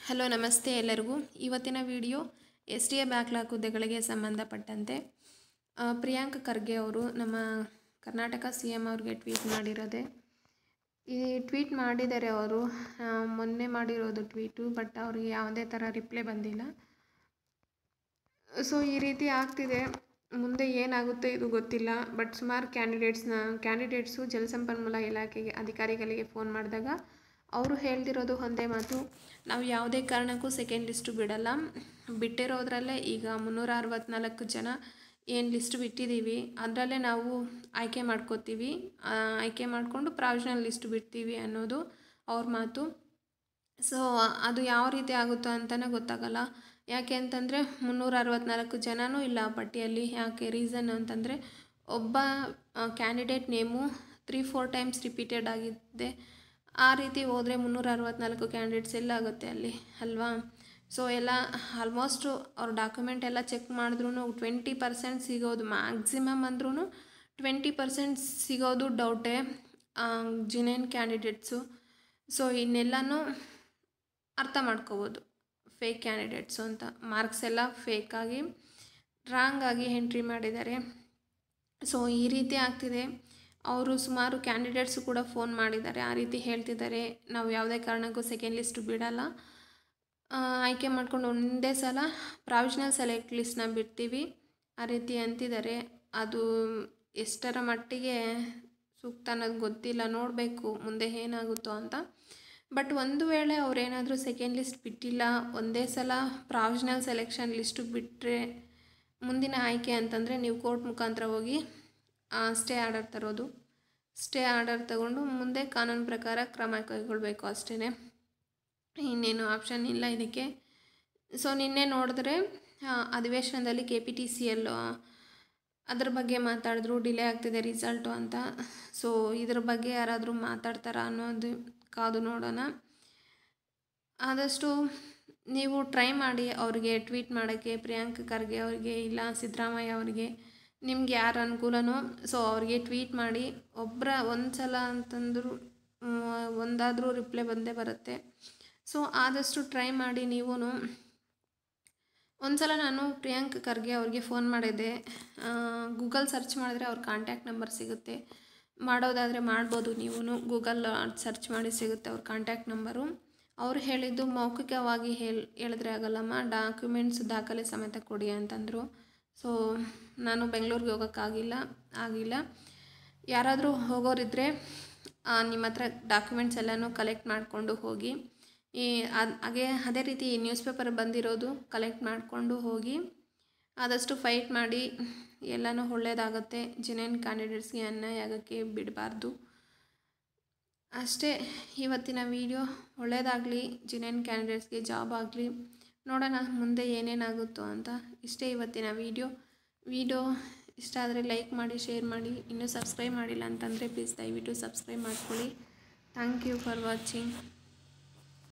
hello ನಮಸ್ತೆ ಎಲ್ಲರಿಗೂ ಇವತ್ತಿನ video S D A backlog ಹುದ್ದೆಗಳಿಗೆ ಸಂಬಂಧಪಟ್ಟಂತೆ ಆ, ಪ್ರಿಯಾಂಕ್ ಖರ್ಗೆ ಅವರು ನಮ್ಮ ಕರ್ನಾಟಕ ಸಿ ಎಮ್ ಅವ್ರಿಗೆ ಟ್ವೀಟ್ ಮಾಡಿರೋದೆ ಈ ಟ್ವೀಟ್ ಮಾಡಿದ್ದಾರೆ ಅವರು ಆ, ಮೊನ್ನೆ ಮಾಡಿರೋದು ಟ್ವೀಟು ಬಟ್ ಅವ್ರಿಗೆ ಯಾವುದೇ ಥರ ರಿಪ್ಲೈ ಬಂದಿಲ್ಲ ಸೊ ಈ ರೀತಿ ಆಗ್ತಿದೆ ಮುಂದೆ ಏನಾಗುತ್ತೆ ಇದು ಗೊತ್ತಿಲ್ಲ ಬಟ್ ಸುಮಾರು ಕ್ಯಾಂಡಿಡೇಟ್ಸ್ನ ಕ್ಯಾಂಡಿಡೇಟ್ಸು ಜಲಸಂಪನ್ಮೂಲ ಇಲಾಖೆಗೆ ಅಧಿಕಾರಿಗಳಿಗೆ ಫೋನ್ ಮಾಡಿದಾಗ ಅವರು ಹೇಳ್ತಿರೋದು ಒಂದೇ ಮಾತು ನಾವು ಯಾವುದೇ ಕಾರಣಕ್ಕೂ ಸೆಕೆಂಡ್ ಲಿಸ್ಟು ಬಿಡಲ್ಲ ಬಿಟ್ಟಿರೋದ್ರಲ್ಲೇ ಈಗ ಮುನ್ನೂರ ಅರವತ್ತ್ನಾಲ್ಕು ಜನ ಏನು ಲಿಸ್ಟ್ ಬಿಟ್ಟಿದ್ದೀವಿ ಅದರಲ್ಲೇ ನಾವು ಆಯ್ಕೆ ಮಾಡ್ಕೋತೀವಿ ಆ, ಆಯ್ಕೆ ಮಾಡಿಕೊಂಡು ಪ್ರಾವಿಷನಲ್ ಲಿಸ್ಟ್ ಬಿಡ್ತೀವಿ ಅನ್ನೋದು ಅವ್ರ ಮಾತು ಸೊ ಅದು ಯಾವ ರೀತಿ ಆಗುತ್ತೋ ಅಂತಲೇ ಗೊತ್ತಾಗಲ್ಲ ಯಾಕೆ ಅಂತಂದರೆ ಮುನ್ನೂರ ಅರವತ್ತ್ನಾಲ್ಕು ಜನನೂ ಇಲ್ಲ ಆ ಪಟ್ಟಿಯಲ್ಲಿ ಯಾಕೆ ರೀಸನ್ ಅಂತಂದರೆ ಒಬ್ಬ candidate name three four times repeated ಆಗಿದೆ ಆ ರೀತಿ ಹೋದರೆ ಮುನ್ನೂರ ಅರವತ್ತ್ನಾಲ್ಕು ಕ್ಯಾಂಡಿಡೇಟ್ಸ್ ಎಲ್ಲ ಆಗುತ್ತೆ ಅಲ್ಲಿ ಅಲ್ವಾ ಸೊ ಎಲ್ಲ ಆಲ್ಮೋಸ್ಟು ಅವ್ರ ಡಾಕ್ಯುಮೆಂಟ್ ಎಲ್ಲ ಚೆಕ್ ಮಾಡಿದ್ರೂ ಟ್ವೆಂಟಿ ಪರ್ಸೆಂಟ್ ಸಿಗೋದು ಮ್ಯಾಕ್ಸಿಮಮ್ ಅಂದ್ರೂ ಟ್ವೆಂಟಿ ಪರ್ಸೆಂಟ್ ಸಿಗೋದು ಡೌಟೇ ಜಿನೇನ್ ಕ್ಯಾಂಡಿಡೇಟ್ಸು ಸೊ ಇನ್ನೆಲ್ಲನೂ ಅರ್ಥ ಮಾಡ್ಕೋಬೋದು ಫೇಕ್ ಕ್ಯಾಂಡಿಡೇಟ್ಸು ಅಂತ ಮಾರ್ಕ್ಸ್ ಎಲ್ಲ ಫೇಕಾಗಿ ರಾಂಗಾಗಿ ಎಂಟ್ರಿ ಮಾಡಿದ್ದಾರೆ ಸೊ ಈ ರೀತಿ ಆಗ್ತಿದೆ ಅವರು ಸುಮಾರು ಕ್ಯಾಂಡಿಡೇಟ್ಸು ಕೂಡ ಫೋನ್ ಮಾಡಿದ್ದಾರೆ ಆ ರೀತಿ ಹೇಳ್ತಿದ್ದಾರೆ ನಾವು ಯಾವುದೇ ಕಾರಣಕ್ಕೂ ಸೆಕೆಂಡ್ ಲಿಸ್ಟು ಬಿಡಲ್ಲ ಆ, ಆಯ್ಕೆ ಮಾಡ್ಕೊಂಡು ಒಂದೇ ಸಲ ಪ್ರಾವಿಷನಲ್ ಸೆಲೆಕ್ಟ್ ಲಿಸ್ಟ್ನ ಬಿಡ್ತೀವಿ ಆ ರೀತಿ ಅಂತಿದ್ದಾರೆ ಅದು ಎಷ್ಟರ ಮಟ್ಟಿಗೆ ಸೂಕ್ತ ಅನ್ನೋದು ಗೊತ್ತಿಲ್ಲ ನೋಡಬೇಕು ಮುಂದೆ ಏನಾಗುತ್ತೋ ಅಂತ ಬಟ್ ಒಂದು ವೇಳೆ ಅವರೇನಾದರೂ ಸೆಕೆಂಡ್ ಲಿಸ್ಟ್ ಬಿಟ್ಟಿಲ್ಲ ಒಂದೇ ಸಲ ಪ್ರಾವಿಷನಲ್ ಸೆಲೆಕ್ಷನ್ ಲಿಸ್ಟು ಬಿಟ್ಟರೆ ಮುಂದಿನ ಆಯ್ಕೆ ಅಂತಂದರೆ ನೀವು ಕೋರ್ಟ್ ಮುಖಾಂತರ ಹೋಗಿ ಸ್ಟೇ ಆರ್ಡರ್ ತರೋದು ಸ್ಟೇ ಆರ್ಡರ್ ತಗೊಂಡು ಮುಂದೆ ಕಾನೂನು ಪ್ರಕಾರ ಕ್ರಮ ಕೈಗೊಳ್ಳಬೇಕು ಅಷ್ಟೇ ಇನ್ನೇನು ಆಪ್ಷನ್ ಇಲ್ಲ ಇದಕ್ಕೆ ಸೊ ನಿನ್ನೆ ನೋಡಿದ್ರೆ ಆ, ಅಧಿವೇಶನದಲ್ಲಿ K P T C L ಅದ್ರ ಬಗ್ಗೆ ಮಾತಾಡಿದ್ರು ಡಿಲೇ ಆಗ್ತಿದೆ ರಿಸಲ್ಟು ಅಂತ ಸೊ ಇದ್ರ ಬಗ್ಗೆ ಯಾರಾದರೂ ಮಾತಾಡ್ತಾರಾ ಅನ್ನೋದು ಕಾದು ನೋಡೋಣ ಆದಷ್ಟು ನೀವು ಟ್ರೈ ಮಾಡಿ ಅವ್ರಿಗೆ ಟ್ವೀಟ್ ಮಾಡೋಕ್ಕೆ ಪ್ರಿಯಾಂಕ್ ಖರ್ಗೆ ಅವ್ರಿಗೆ ಇಲ್ಲ ಸಿದ್ದರಾಮಯ್ಯ ಅವರಿಗೆ ನಿಮ್ಗೆ ಯಾರು ಅನುಕೂಲನೋ ಸೊ ಅವ್ರಿಗೆ ಟ್ವೀಟ್ ಮಾಡಿ ಒಬ್ಬರ ಒಂದು ಸಲ ಅಂತಂದ್ರು ಒಂದಾದರೂ ರಿಪ್ಲೈ ಬಂದೇ ಬರುತ್ತೆ ಸೊ ಆದಷ್ಟು ಟ್ರೈ ಮಾಡಿ ನೀವೂ ಒಂದ್ಸಲ ನಾನು ಪ್ರಿಯಾಂಕ್ ಖರ್ಗೆ ಅವ್ರಿಗೆ ಫೋನ್ ಮಾಡಿದ್ದೆ ಗೂಗಲ್ ಸರ್ಚ್ ಮಾಡಿದ್ರೆ ಅವ್ರ ಕಾಂಟ್ಯಾಕ್ಟ್ ನಂಬರ್ ಸಿಗುತ್ತೆ ಮಾಡೋದಾದರೆ ಮಾಡ್ಬೋದು ನೀವು ಗೂಗಲ್ ಸರ್ಚ್ ಮಾಡಿ ಸಿಗುತ್ತೆ ಅವ್ರ ಕಾಂಟ್ಯಾಕ್ಟ್ ನಂಬರು ಅವ್ರು ಹೇಳಿದ್ದು ಮೌಖಿಕವಾಗಿ ಹೇಳಿ ಹೇಳಿದ್ರೆ ಆಗಲ್ಲಮ್ಮ ಡಾಕ್ಯುಮೆಂಟ್ಸ್ ದಾಖಲೆ ಸಮೇತ ಕೊಡಿ ಅಂತಂದರು ಸೊ ನಾನು ಬೆಂಗಳೂರಿಗೆ ಹೋಗೋಕ್ಕಾಗಿಲ್ಲ ಆಗಿಲ್ಲ ಯಾರಾದರೂ ಹೋಗೋರಿದ್ದರೆ ಆ, ನಿಮ್ಮ ಹತ್ರ ಡಾಕ್ಯುಮೆಂಟ್ಸ್ ಎಲ್ಲನೂ ಕಲೆಕ್ಟ್ ಮಾಡಿಕೊಂಡು ಹೋಗಿ ಈ ಅದ್ ಹಾಗೆ ಅದೇ ರೀತಿ ನ್ಯೂಸ್ ಪೇಪರ್ ಬಂದಿರೋದು ಕಲೆಕ್ಟ್ ಮಾಡಿಕೊಂಡು ಹೋಗಿ ಆದಷ್ಟು ಫೈಟ್ ಮಾಡಿ ಎಲ್ಲನೂ ಒಳ್ಳೆಯದಾಗತ್ತೆ ಜಿನೇನ್ ಕ್ಯಾಂಡಿಡೇಟ್ಸ್ಗೆ ಅನ್ಯಾಯ ಆಗೋಕ್ಕೆ ಬಿಡಬಾರ್ದು ಅಷ್ಟೇ ಇವತ್ತಿನ ವಿಡಿಯೋ ಒಳ್ಳೆಯದಾಗಲಿ ಜಿನೇನ್ ಕ್ಯಾಂಡಿಡೇಟ್ಸ್ಗೆ ಜಾಬ್ ಆಗಲಿ ನೋಡೋಣ ಮುಂದೆ ಏನೇನಾಗುತ್ತೋ ಅಂತ ಇಷ್ಟೇ ಇವತ್ತಿನ ವಿಡಿಯೋ ವಿಡಿಯೋ ಇಷ್ಟ ಆದರೆ ಲೈಕ್ ಮಾಡಿ ಶೇರ್ ಮಾಡಿ ಇನ್ನೂ ಸಬ್ಸ್ಕ್ರೈಬ್ ಮಾಡಿಲ್ಲ ಅಂತಂದರೆ ಪ್ಲೀಸ್ ದಯವಿಟ್ಟು ಸಬ್ಸ್ಕ್ರೈಬ್ ಮಾಡ್ಕೊಳ್ಳಿ ಥ್ಯಾಂಕ್ ಯು ಫಾರ್ ವಾಚಿಂಗ್